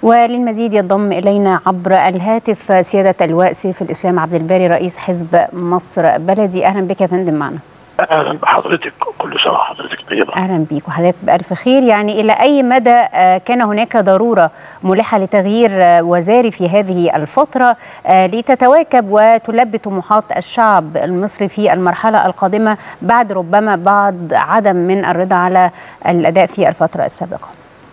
وللمزيد ينضم الينا عبر الهاتف سياده اللواء سيف الاسلام عبد الباري رئيس حزب مصر بلدي اهلا بك يا فندم معنا اهلا بحضرتك كل سنه وحضرتك طيبه اهلا بيك وحضرتك بالف خير يعني الى اي مدى كان هناك ضروره ملحه لتغيير وزاري في هذه الفتره لتتواكب وتلبي طموحات الشعب المصري في المرحله القادمه بعد ربما بعض عدم من الرضا على الاداء في الفتره السابقه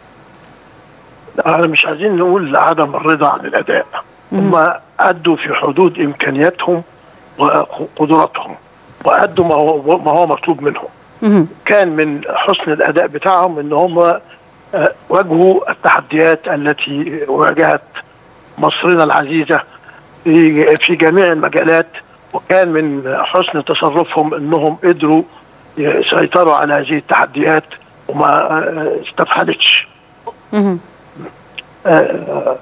احنا مش عايزين نقول عدم الرضا عن الاداء هم ادوا في حدود امكانياتهم وقدراتهم وادوا ما هو ما هو مطلوب منهم مهم. كان من حسن الاداء بتاعهم ان هم واجهوا التحديات التي واجهت مصرنا العزيزه في في جميع المجالات وكان من حسن تصرفهم انهم قدروا يسيطروا على هذه التحديات وما استفحلتش مهم. آه،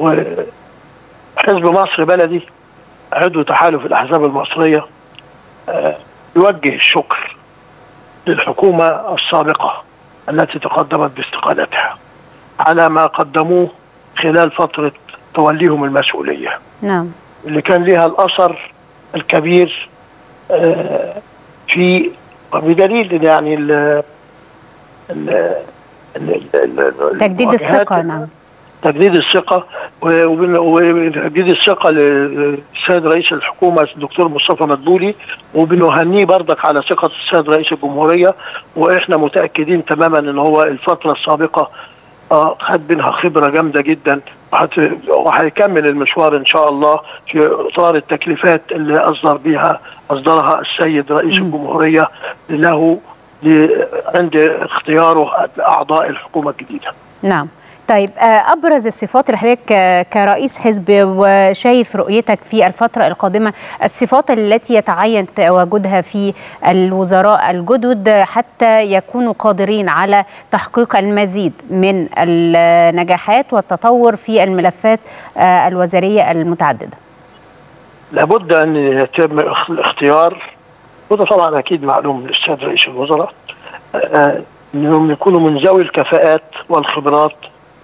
وحزب مصر بلدي عضو تحالف الاحزاب المصريه آه، يوجه الشكر للحكومه السابقه التي تقدمت باستقالتها على ما قدموه خلال فتره توليهم المسؤوليه نعم اللي كان لها الاثر الكبير آه، في بدليل يعني ال ال- ال- ال- تجديد المواجهات الثقه نعم تجديد الثقة و- وبن- وتجديد الثقة للسيد رئيس الحكومة الدكتور مصطفى مدبولي وبنهنيه بردك على ثقة السيد رئيس الجمهورية وإحنا متأكدين تماما إن هو الفترة السابقة آه، خد منها خبرة جامدة جدا وهت- وهيكمل المشوار إن شاء الله في إطار التكليفات اللي أصدر بها أصدرها السيد رئيس مم. الجمهورية له ل- عند اختياره أعضاء الحكومة الجديدة نعم طيب آه، ابرز الصفات اللي حضرتك آه، كرئيس حزب وشايف رؤيتك في الفتره القادمه الصفات التي يتعين تواجدها في الوزراء الجدد حتى يكونوا قادرين على تحقيق المزيد من النجاحات والتطور في الملفات آه، الوزاريه المتعدده لابد ان يتم اخ- الاختيار وده طبعا اكيد معلوم للسيد رئيس الوزراء آه، انهم يكونوا من ذوي الكفاءات والخبرات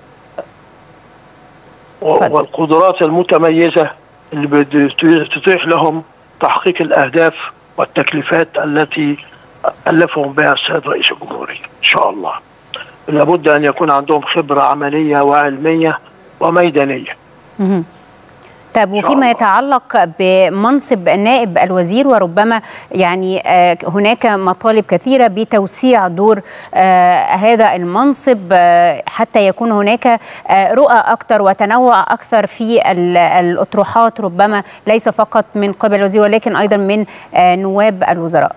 و- اتفضل. والقدرات المتميزه اللي بت- تتيح لهم تحقيق الاهداف والتكليفات التي كلفهم بها السيد رئيس الجمهوريه ان شاء الله لابد ان يكون عندهم خبره عمليه وعلميه وميدانيه مهم. طيب إن شاء وفيما الله. يتعلق بمنصب نائب الوزير وربما يعني آه، هناك مطالب كثيرة بتوسيع دور آه، هذا المنصب آه، حتى يكون هناك آه، رؤى أكثر وتنوع أكثر في ال- الأطروحات ربما ليس فقط من قبل الوزير ولكن أيضا من آه، نواب الوزراء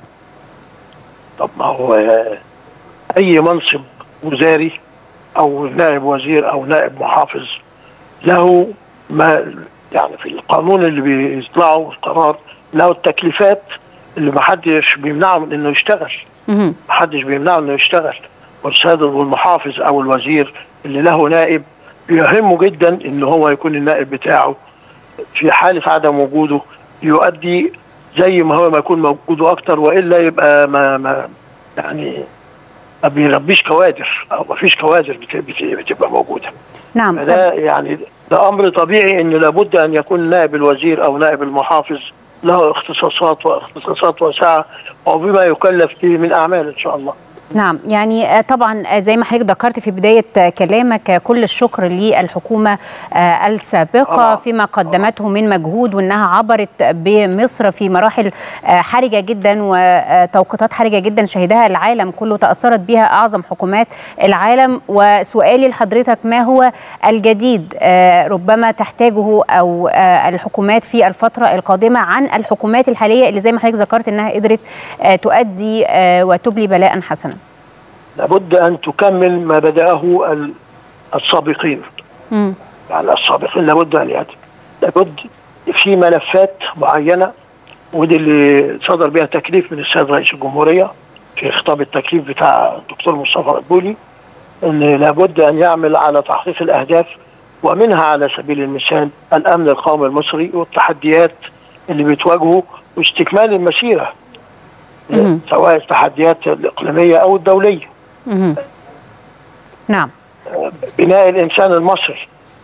طب ما هو آه، اي منصب وزاري او نائب وزير او نائب محافظ له ما يعني في القانون اللي بيطلعوا القرار له التكليفات اللي ما حدش بيمنعه من انه يشتغل مهم. ما حدش بيمنعه انه يشتغل والسيد والمحافظ او الوزير اللي له نائب يهمه جدا ان هو يكون النائب بتاعه في حاله عدم وجوده يؤدي زي ما هو ما يكون موجود اكتر والا يبقى ما, ما يعني ما بيربيش كوادر او ما فيش كوادر بت- بت- بتبقى موجوده نعم طب فده يعني ده امر طبيعي ان لابد ان يكون نائب الوزير او نائب المحافظ له اختصاصات واختصاصات واسعه وبما يكلف به من اعمال ان شاء الله نعم يعني آه، طبعا آه، زي ما حضرتك ذكرت في بداية آه، كلامك آه، كل الشكر للحكومة آه، السابقة طبعاً. فيما قدمته من مجهود وأنها عبرت بمصر في مراحل آه، حرجة جدا وتوقيتات حرجة جدا شهدها العالم كله تأثرت بها أعظم حكومات العالم وسؤالي لحضرتك ما هو الجديد آه، ربما تحتاجه أو آه، الحكومات في الفترة القادمة عن الحكومات الحالية اللي زي ما حضرتك ذكرت أنها قدرت آه، تؤدي آه، وتبلي بلاء حسنا لابد ان تكمل ما بداه ال- السابقين مم. يعني السابقين لابد ان ياتي لابد في ملفات معينه ودي اللي صدر بها تكليف من السيد رئيس الجمهوريه في خطاب التكليف بتاع الدكتور مصطفى مدبولي ان لابد ان يعمل على تحقيق الاهداف ومنها على سبيل المثال الامن القومي المصري والتحديات اللي بتواجهه واستكمال المسيره مهم. سواء التحديات الاقليميه او الدوليه مهم. نعم بناء الانسان المصري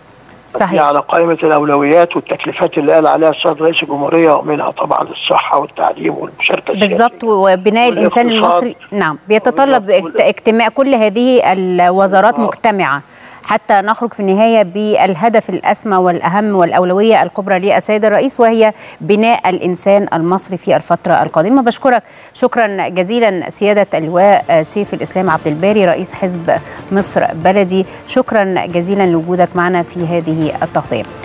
صحيح. على قائمه الاولويات والتكليفات اللي قال عليها السيد رئيس الجمهوريه ومنها طبعا الصحه والتعليم والمشاركه بالظبط وبناء الانسان المصري نعم بيتطلب اجتماع كل هذه الوزارات مجتمعه حتى نخرج في النهاية بالهدف الأسمى والأهم والأولوية الكبرى للسيد الرئيس وهي بناء الإنسان المصري في الفترة القادمة بشكرك شكرا جزيلا سيادة اللواء سيف الإسلام عبد الباري رئيس حزب مصر بلدي شكرا جزيلا لوجودك معنا في هذه التغطية